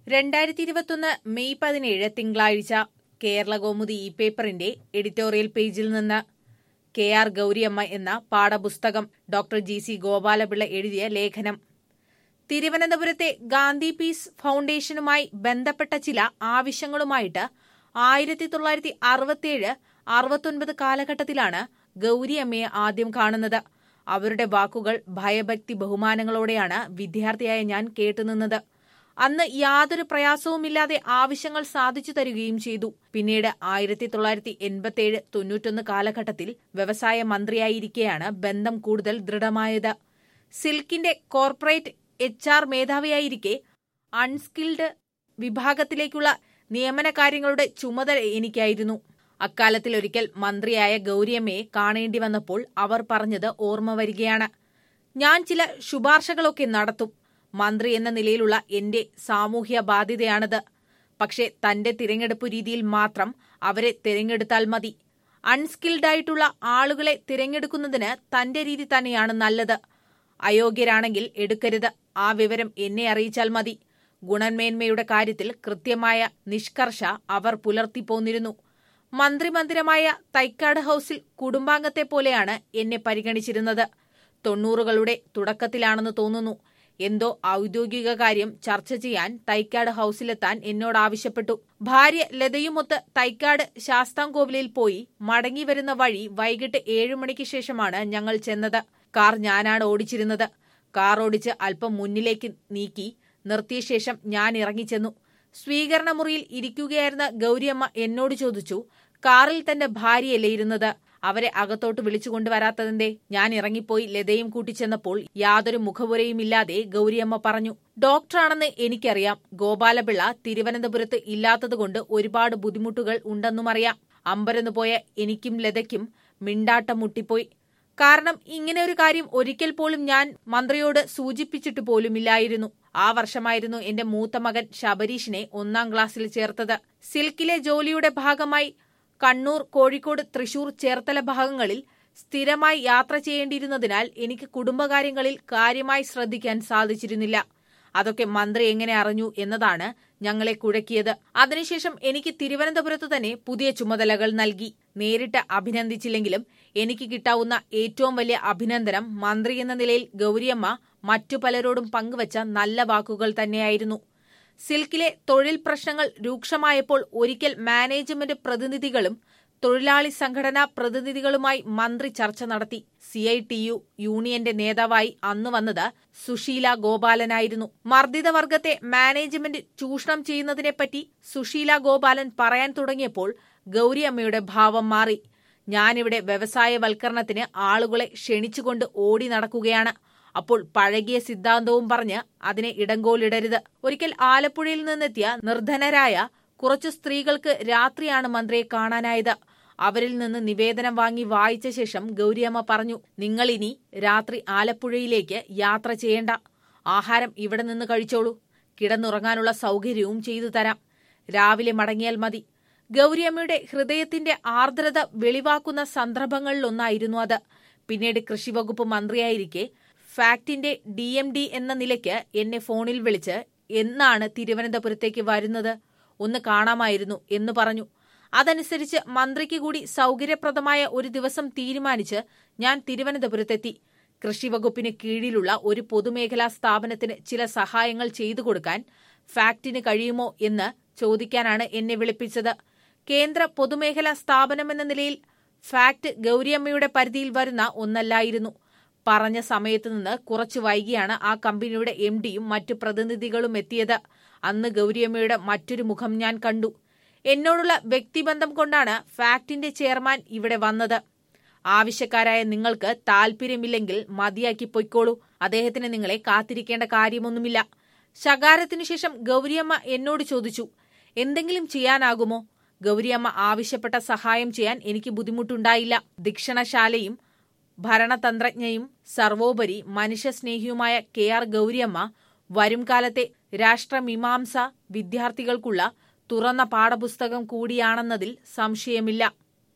രണ്ടായിരത്തി ഇരുപത്തൊന്ന് മെയ് പതിനേഴ് തിങ്കളാഴ്ച കേരളകൗമുദി ഇ പേപ്പറിന്റെ എഡിറ്റോറിയൽ പേജിൽ നിന്ന് കെ ആർ ഗൗരിയമ്മ എന്ന പാഠപുസ്തകം ഡോക്ടർ ജി സി ഗോപാലപിള്ള എഴുതിയ ലേഖനം തിരുവനന്തപുരത്തെ ഗാന്ധി പീസ് ഫൗണ്ടേഷനുമായി ബന്ധപ്പെട്ട ചില ആവശ്യങ്ങളുമായിട്ട് ആയിരത്തി തൊള്ളായിരത്തി അറുപത്തിയേഴ് അറുപത്തൊൻപത് കാലഘട്ടത്തിലാണ് ഗൗരിയമ്മയെ ആദ്യം കാണുന്നത് അവരുടെ വാക്കുകൾ ഭയഭക്തി ബഹുമാനങ്ങളോടെയാണ് വിദ്യാർത്ഥിയായ ഞാൻ കേട്ടുനിന്നത് അന്ന് യാതൊരു പ്രയാസവുമില്ലാതെ ആവശ്യങ്ങൾ സാധിച്ചു തരികയും ചെയ്തു പിന്നീട് ആയിരത്തി തൊള്ളായിരത്തി എൺപത്തിയേഴ് തൊണ്ണൂറ്റൊന്ന് കാലഘട്ടത്തിൽ വ്യവസായ മന്ത്രിയായിരിക്കെയാണ് ബന്ധം കൂടുതൽ ദൃഢമായത് സിൽക്കിന്റെ കോർപ്പറേറ്റ് എച്ച് ആർ മേധാവിയായിരിക്കെ അൺസ്കിൽഡ് വിഭാഗത്തിലേക്കുള്ള നിയമന കാര്യങ്ങളുടെ ചുമതല എനിക്കായിരുന്നു അക്കാലത്തിൽ ഒരിക്കൽ മന്ത്രിയായ ഗൗരിയമ്മയെ കാണേണ്ടി വന്നപ്പോൾ അവർ പറഞ്ഞത് ഓർമ്മ വരികയാണ് ഞാൻ ചില ശുപാർശകളൊക്കെ നടത്തും മന്ത്രി എന്ന നിലയിലുള്ള എന്റെ സാമൂഹ്യ ബാധ്യതയാണത് പക്ഷേ തന്റെ തിരഞ്ഞെടുപ്പ് രീതിയിൽ മാത്രം അവരെ തിരഞ്ഞെടുത്താൽ മതി അൺസ്കിൽഡ് ആയിട്ടുള്ള ആളുകളെ തിരഞ്ഞെടുക്കുന്നതിന് തന്റെ രീതി തന്നെയാണ് നല്ലത് അയോഗ്യരാണെങ്കിൽ എടുക്കരുത് ആ വിവരം എന്നെ അറിയിച്ചാൽ മതി ഗുണമേന്മയുടെ കാര്യത്തിൽ കൃത്യമായ നിഷ്കർഷ അവർ പുലർത്തിപ്പോന്നിരുന്നു മന്ത്രിമന്ദിരമായ തൈക്കാട് ഹൌസിൽ കുടുംബാംഗത്തെ പോലെയാണ് എന്നെ പരിഗണിച്ചിരുന്നത് തൊണ്ണൂറുകളുടെ തുടക്കത്തിലാണെന്ന് തോന്നുന്നു എന്തോ ഔദ്യോഗിക കാര്യം ചർച്ച ചെയ്യാൻ തൈക്കാട് ഹൌസിലെത്താൻ എന്നോട് ആവശ്യപ്പെട്ടു ഭാര്യ ലതയുമൊത്ത് തൈക്കാട് ശാസ്താംകോവിലിൽ പോയി മടങ്ങി വരുന്ന വഴി വൈകിട്ട് ഏഴു മണിക്ക് ശേഷമാണ് ഞങ്ങൾ ചെന്നത് കാർ ഞാനാണ് ഓടിച്ചിരുന്നത് കാർ ഓടിച്ച് അല്പം മുന്നിലേക്ക് നീക്കി നിർത്തിയ ശേഷം ഞാൻ ഇറങ്ങിച്ചെന്നു സ്വീകരണ മുറിയിൽ ഇരിക്കുകയായിരുന്ന ഗൗരിയമ്മ എന്നോട് ചോദിച്ചു കാറിൽ തന്റെ ഭാര്യയല്ലേ ഇരുന്നത് അവരെ അകത്തോട്ട് വിളിച്ചുകൊണ്ടുവരാത്തതിന്റെ ഞാൻ ഇറങ്ങിപ്പോയി ലതയും കൂട്ടിച്ചെന്നപ്പോൾ യാതൊരു മുഖവുരയുമില്ലാതെ ഗൗരിയമ്മ പറഞ്ഞു ഡോക്ടറാണെന്ന് എനിക്കറിയാം ഗോപാലപിള്ള തിരുവനന്തപുരത്ത് ഇല്ലാത്തതുകൊണ്ട് ഒരുപാട് ബുദ്ധിമുട്ടുകൾ ഉണ്ടെന്നുമറിയാം അമ്പരന്നു പോയ എനിക്കും ലതയ്ക്കും മിണ്ടാട്ടം മുട്ടിപ്പോയി കാരണം ഇങ്ങനെ ഒരു കാര്യം ഒരിക്കൽ പോലും ഞാൻ മന്ത്രിയോട് സൂചിപ്പിച്ചിട്ട് പോലുമില്ലായിരുന്നു ആ വർഷമായിരുന്നു എന്റെ മൂത്ത മകൻ ശബരീഷിനെ ഒന്നാം ക്ലാസ്സിൽ ചേർത്തത് സിൽക്കിലെ ജോലിയുടെ ഭാഗമായി കണ്ണൂർ കോഴിക്കോട് തൃശൂർ ചേർത്തല ഭാഗങ്ങളിൽ സ്ഥിരമായി യാത്ര ചെയ്യേണ്ടിയിരുന്നതിനാൽ എനിക്ക് കുടുംബകാര്യങ്ങളിൽ കാര്യമായി ശ്രദ്ധിക്കാൻ സാധിച്ചിരുന്നില്ല അതൊക്കെ മന്ത്രി എങ്ങനെ അറിഞ്ഞു എന്നതാണ് ഞങ്ങളെ കുഴക്കിയത് അതിനുശേഷം എനിക്ക് തിരുവനന്തപുരത്ത് തന്നെ പുതിയ ചുമതലകൾ നൽകി നേരിട്ട് അഭിനന്ദിച്ചില്ലെങ്കിലും എനിക്ക് കിട്ടാവുന്ന ഏറ്റവും വലിയ അഭിനന്ദനം മന്ത്രി എന്ന നിലയിൽ ഗൗരിയമ്മ മറ്റു പലരോടും പങ്കുവച്ച നല്ല വാക്കുകൾ തന്നെയായിരുന്നു സിൽക്കിലെ തൊഴിൽ പ്രശ്നങ്ങൾ രൂക്ഷമായപ്പോൾ ഒരിക്കൽ മാനേജ്മെന്റ് പ്രതിനിധികളും തൊഴിലാളി സംഘടനാ പ്രതിനിധികളുമായി മന്ത്രി ചർച്ച നടത്തി സി ഐ ടി യു യൂണിയന്റെ നേതാവായി അന്ന് വന്നത് സുശീല ഗോപാലനായിരുന്നു മർദ്ദിത വർഗത്തെ മാനേജ്മെന്റ് ചൂഷണം ചെയ്യുന്നതിനെപ്പറ്റി സുശീല ഗോപാലൻ പറയാൻ തുടങ്ങിയപ്പോൾ ഗൗരിയമ്മയുടെ ഭാവം മാറി ഞാനിവിടെ വ്യവസായവൽക്കരണത്തിന് ആളുകളെ ക്ഷണിച്ചുകൊണ്ട് ഓടി നടക്കുകയാണ് അപ്പോൾ പഴകിയ സിദ്ധാന്തവും പറഞ്ഞ് അതിനെ ഇടങ്കോലിടരുത് ഒരിക്കൽ ആലപ്പുഴയിൽ നിന്നെത്തിയ നിർധനരായ കുറച്ചു സ്ത്രീകൾക്ക് രാത്രിയാണ് മന്ത്രിയെ കാണാനായത് അവരിൽ നിന്ന് നിവേദനം വാങ്ങി വായിച്ച ശേഷം ഗൗരിയമ്മ പറഞ്ഞു നിങ്ങൾ ഇനി രാത്രി ആലപ്പുഴയിലേക്ക് യാത്ര ചെയ്യേണ്ട ആഹാരം ഇവിടെ നിന്ന് കഴിച്ചോളൂ കിടന്നുറങ്ങാനുള്ള സൗകര്യവും ചെയ്തു തരാം രാവിലെ മടങ്ങിയാൽ മതി ഗൗരിയമ്മയുടെ ഹൃദയത്തിന്റെ ആർദ്രത വെളിവാക്കുന്ന സന്ദർഭങ്ങളിലൊന്നായിരുന്നു അത് പിന്നീട് കൃഷിവകുപ്പ് മന്ത്രിയായിരിക്കെ ഫാക്ടിന്റെ ഡി എം ഡി എന്ന നിലയ്ക്ക് എന്നെ ഫോണിൽ വിളിച്ച് എന്നാണ് തിരുവനന്തപുരത്തേക്ക് വരുന്നത് ഒന്ന് കാണാമായിരുന്നു എന്ന് പറഞ്ഞു അതനുസരിച്ച് മന്ത്രിക്ക് കൂടി സൗകര്യപ്രദമായ ഒരു ദിവസം തീരുമാനിച്ച് ഞാൻ തിരുവനന്തപുരത്തെത്തി കൃഷിവകുപ്പിന് കീഴിലുള്ള ഒരു പൊതുമേഖലാ സ്ഥാപനത്തിന് ചില സഹായങ്ങൾ ചെയ്തു കൊടുക്കാൻ ഫാക്ടിന് കഴിയുമോ എന്ന് ചോദിക്കാനാണ് എന്നെ വിളിപ്പിച്ചത് കേന്ദ്ര പൊതുമേഖലാ സ്ഥാപനമെന്ന നിലയിൽ ഫാക്ട് ഗൗരിയമ്മയുടെ പരിധിയിൽ വരുന്ന ഒന്നല്ലായിരുന്നു പറഞ്ഞ സമയത്ത് നിന്ന് കുറച്ചു വൈകിയാണ് ആ കമ്പനിയുടെ എം ഡിയും മറ്റു പ്രതിനിധികളും എത്തിയത് അന്ന് ഗൗരിയമ്മയുടെ മറ്റൊരു മുഖം ഞാൻ കണ്ടു എന്നോടുള്ള വ്യക്തിബന്ധം കൊണ്ടാണ് ഫാക്ടിന്റെ ചെയർമാൻ ഇവിടെ വന്നത് ആവശ്യക്കാരായ നിങ്ങൾക്ക് താല്പര്യമില്ലെങ്കിൽ മതിയാക്കി പൊയ്ക്കോളൂ അദ്ദേഹത്തിന് നിങ്ങളെ കാത്തിരിക്കേണ്ട കാര്യമൊന്നുമില്ല ശകാരത്തിനു ശേഷം ഗൗരിയമ്മ എന്നോട് ചോദിച്ചു എന്തെങ്കിലും ചെയ്യാനാകുമോ ഗൗരിയമ്മ ആവശ്യപ്പെട്ട സഹായം ചെയ്യാൻ എനിക്ക് ബുദ്ധിമുട്ടുണ്ടായില്ല ദീക്ഷണശാലയും ഭരണതന്ത്രജ്ഞയും സർവോപരി മനുഷ്യസ്നേഹിയുമായ കെ ആർ ഗൗരിയമ്മ വരും കാലത്തെ രാഷ്ട്രമീമാംസ വിദ്യാർത്ഥികൾക്കുള്ള തുറന്ന പാഠപുസ്തകം കൂടിയാണെന്നതിൽ സംശയമില്ല